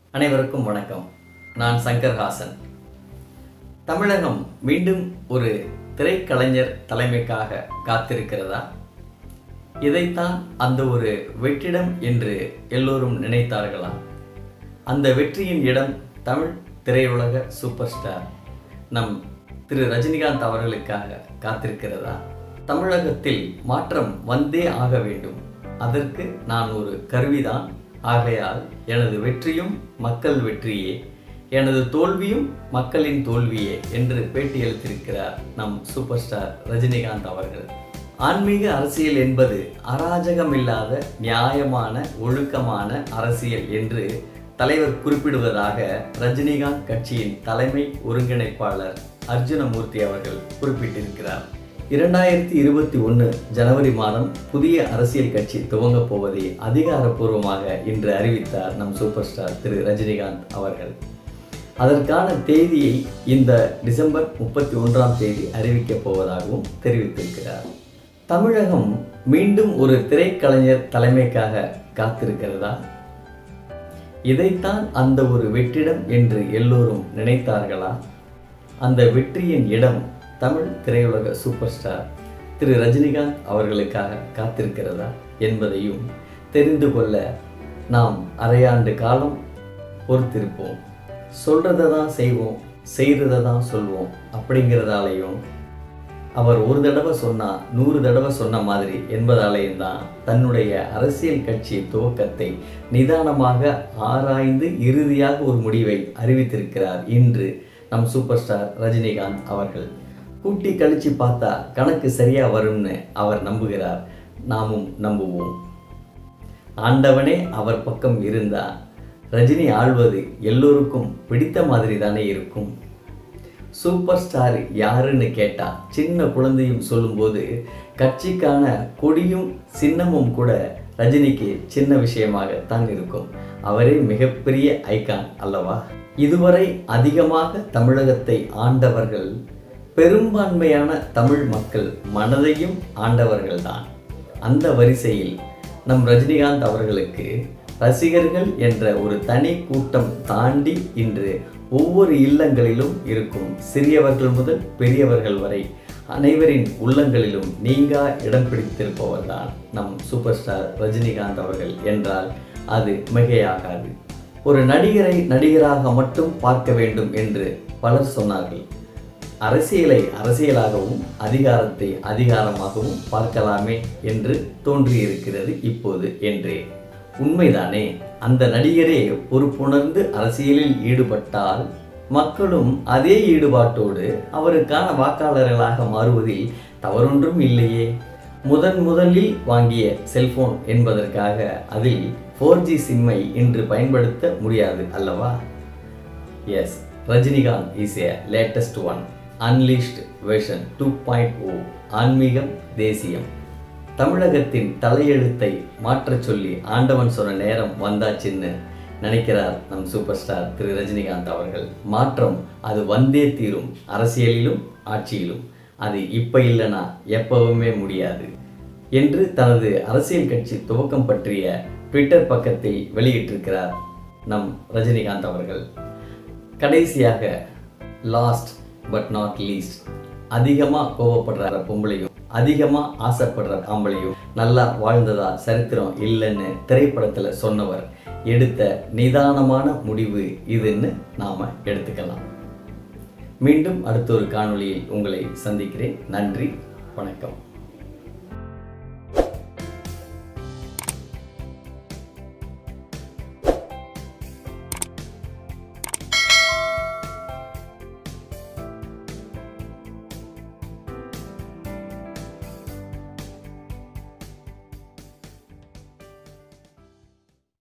அனைவருக்கும் வணக்கம் நான் சங்கர் ஹாசன் தமிழகம் மீண்டும் ஒரு திரைக்கலைஞர் தலைமைக்காக காத்திருக்கிறதா இதைத்தான் அந்த ஒரு வெற்றிடம் என்று எல்லோரும் நினைத்தார்களா அந்த வெற்றியின் இடம் தமிழ் திரையுலக சூப்பர் ஸ்டார் நம் திரு ரஜினிகாந்த் அவர்களுக்காக காத்திருக்கிறதா தமிழகத்தில் மாற்றம் வந்தே ஆக வேண்டும் அதற்கு நான் ஒரு கருவிதான் ஆகையால் எனது வெற்றியும் மக்கள் வெற்றியே எனது தோல்வியும் மக்களின் தோல்வியே என்று பேட்டியளித்திருக்கிறார் நம் சூப்பர் ஸ்டார் ரஜினிகாந்த் அவர்கள் ஆன்மீக அரசியல் என்பது அராஜகமில்லாத நியாயமான ஒழுக்கமான அரசியல் என்று தலைவர் குறிப்பிடுவதாக ரஜினிகாந்த் கட்சியின் தலைமை ஒருங்கிணைப்பாளர் அர்ஜுனமூர்த்தி அவர்கள் குறிப்பிட்டிருக்கிறார் இரண்டாயிரத்தி இருபத்தி ஒன்று ஜனவரி மாதம் புதிய அரசியல் கட்சி துவங்கப் போவதை அதிகாரப்பூர்வமாக இன்று அறிவித்தார் நம் சூப்பர் ஸ்டார் திரு ரஜினிகாந்த் அவர்கள் அதற்கான தேதியை இந்த டிசம்பர் முப்பத்தி ஒன்றாம் தேதி அறிவிக்கப் போவதாகவும் தெரிவித்திருக்கிறார் தமிழகம் மீண்டும் ஒரு திரைக்கலைஞர் தலைமைக்காக காத்திருக்கிறதா இதைத்தான் அந்த ஒரு வெற்றிடம் என்று எல்லோரும் நினைத்தார்களா அந்த வெற்றியின் இடம் தமிழ் திரையுலக சூப்பர் ஸ்டார் திரு ரஜினிகாந்த் அவர்களுக்காக காத்திருக்கிறதா என்பதையும் தெரிந்து கொள்ள நாம் அரையாண்டு காலம் பொறுத்திருப்போம் சொல்கிறத தான் செய்வோம் செய்கிறத தான் சொல்வோம் அப்படிங்கிறதாலையும் அவர் ஒரு தடவை சொன்னா நூறு தடவை சொன்ன மாதிரி என்பதாலேயும் தான் தன்னுடைய அரசியல் கட்சி துவக்கத்தை நிதானமாக ஆராய்ந்து இறுதியாக ஒரு முடிவை அறிவித்திருக்கிறார் இன்று நம் சூப்பர் ஸ்டார் ரஜினிகாந்த் அவர்கள் கூட்டி கழிச்சு பார்த்தா கணக்கு சரியா வரும்னு அவர் நம்புகிறார் நாமும் நம்புவோம் ஆண்டவனே அவர் பக்கம் இருந்தா ரஜினி ஆள்வது எல்லோருக்கும் பிடித்த மாதிரி தானே இருக்கும் சூப்பர் ஸ்டார் யாருன்னு கேட்டா சின்ன குழந்தையும் சொல்லும்போது கட்சிக்கான கொடியும் சின்னமும் கூட ரஜினிக்கு சின்ன விஷயமாகத்தான் இருக்கும் அவரே மிகப்பெரிய ஐகான் அல்லவா இதுவரை அதிகமாக தமிழகத்தை ஆண்டவர்கள் பெரும்பான்மையான தமிழ் மக்கள் மனதையும் ஆண்டவர்கள்தான் அந்த வரிசையில் நம் ரஜினிகாந்த் அவர்களுக்கு ரசிகர்கள் என்ற ஒரு தனி கூட்டம் தாண்டி இன்று ஒவ்வொரு இல்லங்களிலும் இருக்கும் சிறியவர்கள் முதல் பெரியவர்கள் வரை அனைவரின் உள்ளங்களிலும் நீங்கா இடம் பிடித்திருப்பவர்தான் நம் சூப்பர் ஸ்டார் ரஜினிகாந்த் அவர்கள் என்றால் அது மிகையாகாது ஒரு நடிகரை நடிகராக மட்டும் பார்க்க வேண்டும் என்று பலர் சொன்னார்கள் அரசியலை அரசியலாகவும் அதிகாரத்தை அதிகாரமாகவும் பார்க்கலாமே என்று தோன்றியிருக்கிறது இப்போது என்றே உண்மைதானே அந்த நடிகரே பொறுப்புணர்ந்து அரசியலில் ஈடுபட்டால் மக்களும் அதே ஈடுபாட்டோடு அவருக்கான வாக்காளர்களாக மாறுவதில் தவறொன்றும் இல்லையே முதன் முதலில் வாங்கிய செல்போன் என்பதற்காக அதில் ஃபோர் ஜி சிம்மை இன்று பயன்படுத்த முடியாது அல்லவா yes Rajinikanth is a latest one unleashed version two point O ஆன்மீகம் தேசியம் தமிழகத்தின் தலையெழுத்தை மாற்றச் சொல்லி ஆண்டவன் சொன்ன நேரம் வந்தாச்சுன்னு நினைக்கிறார் நம் சூப்பர் ஸ்டார் திரு ரஜினிகாந்த் அவர்கள் மாற்றம் அது வந்தே தீரும் அரசியலிலும் ஆட்சியிலும் அது இப்போ இல்லைனா எப்பவுமே முடியாது என்று தனது அரசியல் கட்சி துவக்கம் பற்றிய ட்விட்டர் பக்கத்தில் வெளியிட்டிருக்கிறார் நம் ரஜினிகாந்த் அவர்கள் கடைசியாக லாஸ்ட் பட் நாட் லீஸ்ட் அதிகமாக கோவப்படுற பொம்பளையும் அதிகமாக ஆசைப்படுற ஆம்பளையும் நல்லா வாழ்ந்ததா சரித்திரம் இல்லைன்னு திரைப்படத்தில் சொன்னவர் எடுத்த நிதானமான முடிவு இதுன்னு நாம் எடுத்துக்கலாம் மீண்டும் அடுத்த ஒரு காணொளியில் உங்களை சந்திக்கிறேன் நன்றி வணக்கம்